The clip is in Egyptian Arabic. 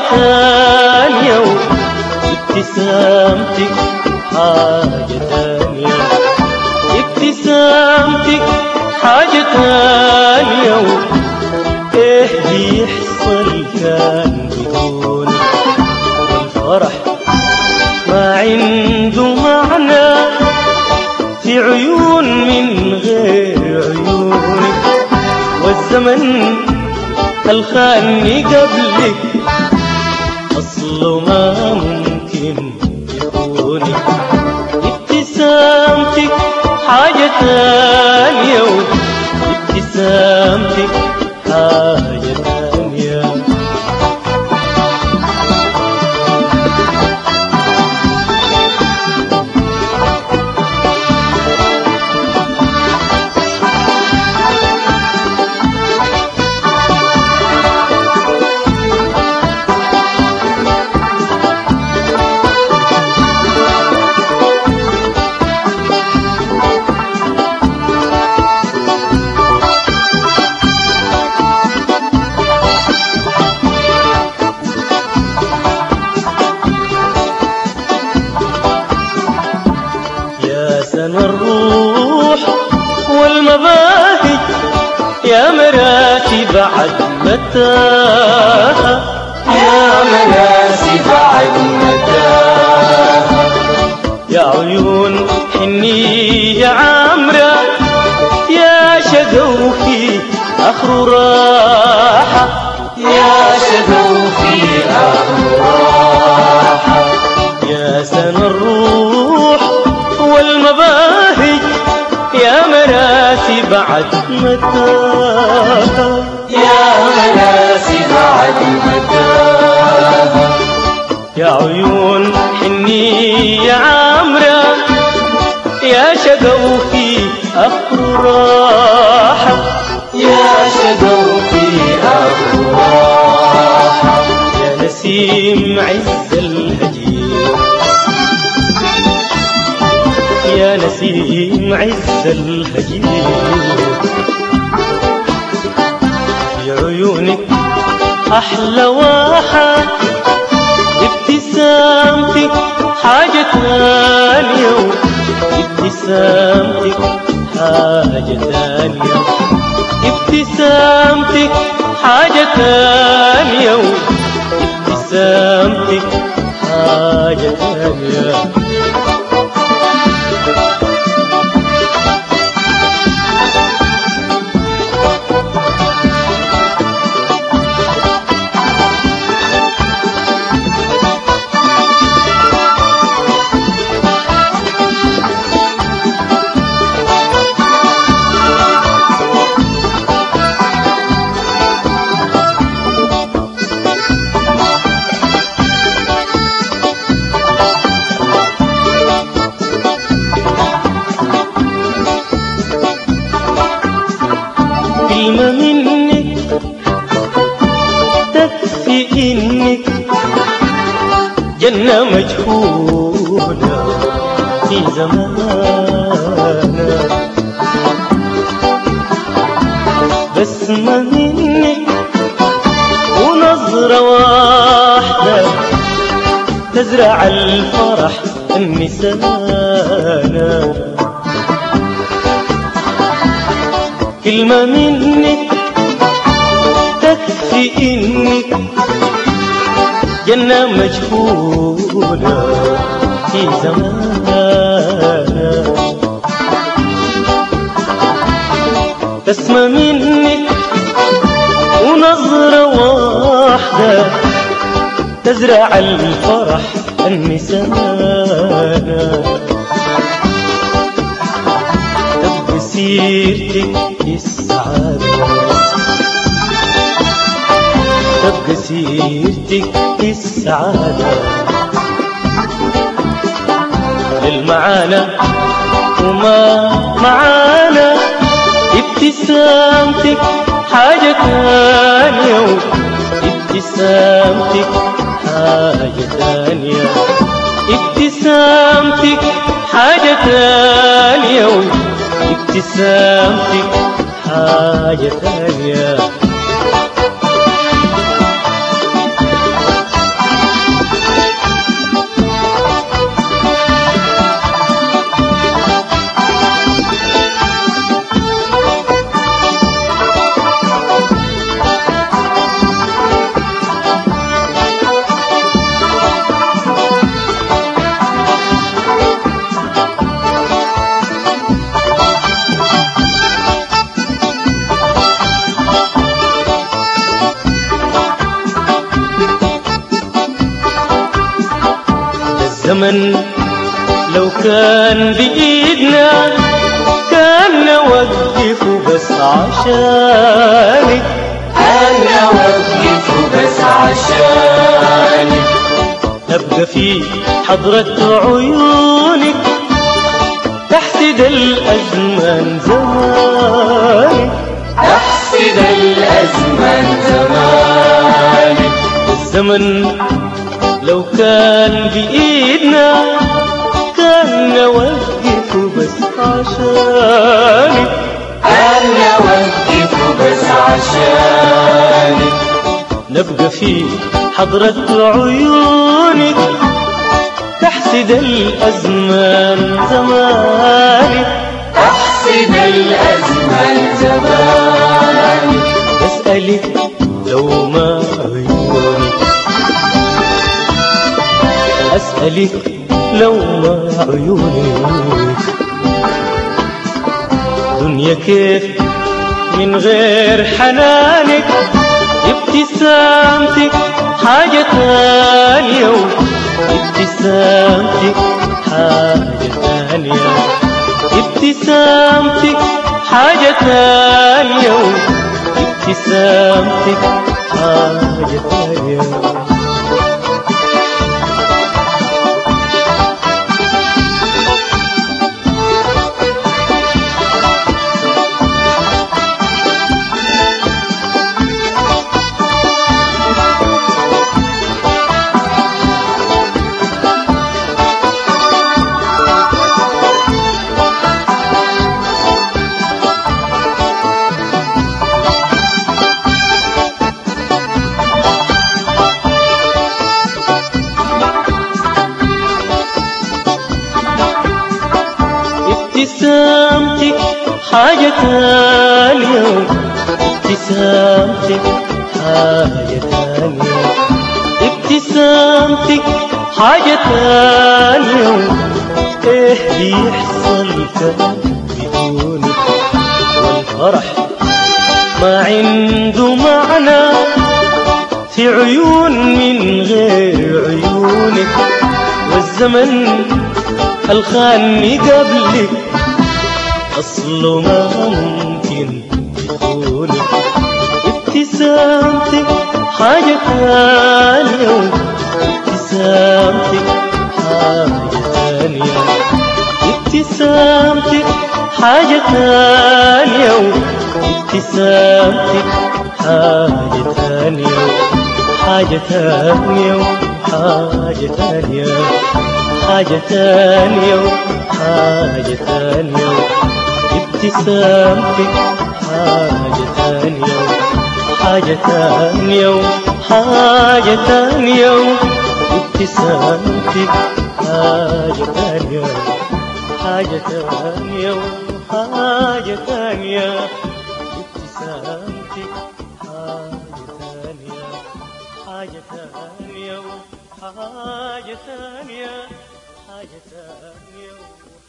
تانية وابتسامتك حاجة تانية ابتسامتك حاجة تانية ايه بيحصل كان بدون الفرح ما عنده معنى في عيون من غير عيونك والزمن الخاني قبلك أصله ما ممكن يخونك ابتسامتك حاجة تانية ابتسامتك حاجة تانية يا سنى الروح والمباهج يا مراتي بعد متى يا مراسي بعد متى يا عيون حنية عامرة يا شقوفي آخر راحة يا شذوفي أمراحة يا سنى الروح والمباهج يا مراسي بعد متى يا مراسي بعد متى يا عيون حنية عامرة يا شقوفي آخر راحة يا شذوفي أمراحة يا نسيم عز الهجير يا نسيم عز الهجير في عيونك أحلى واحة ابتسامتك حاجة تانية ابتسامتك حاجة تانية ابتسامتك حاجة تانية ابتسامتك حاجة تانية كلمة منك تكفي إنك جنة مجهولة في زماننا بسمة منك ونظرة واحدة تزرع الفرح النسانا كلمة منك تكفي إنك جنة مجهولة في زماننا بسمة منك ونظرة واحدة تزرع الفرح النسانا تبقى سيرتك السعادة تبقى سيرتك السعادة للمعانا وما معانا ابتسامتك حاجة تانية ابتسامتك حاجة تانية ابتسامتك حاجة تانية ابتسامتك حاجة تانية والزمن لو كان بإيدنا كان نوقفه بس عشانك أنا وقف بس عشانك أبقى في حضرة عيونك تحسد الأزمان زمانك أحسد الأزمان زمانك الزمن لو كان بإيدنا كان نوقفه بس عشانك أنا وقف بس عشانك نبقى في حضرة عيونك تحسد الأزمان زمانك أحسد الأزمان زمانك بسألك لو ما عيونك أسألك لو ما عيونك دنيا كيف من غير حنانك ابتسامتك حاجة تانية ابتسامتك حاجة تانية ابتسامتك حاجة تانية ابتسامتك حاجة تانية ابتسامتك حاجة تانية ابتسامتك حاجة تانية ابتسامتك حاجة تانية ايه بيحصل كان بدونك والفرح ما عنده معنى في عيون من غير عيونك والزمن الخاني قبلك أصله ما ممكن يخونك ابتسامتك حاجة ثانية ابتسامتك حاجة ثانية ابتسامتك حاجة ثانية ابتسامتك حاجة ثانية حاجة ثانية حاجة ثانية حاجة تانية حاجة تانية ابتسامتك حاجة تانية حاجة تانية حاجة تانية ابتسامتك حاجة تانية حاجة تانية حاجة تانية ابتسامتك حاجة تانية حاجة تانية حاجة تانية حاجة تانية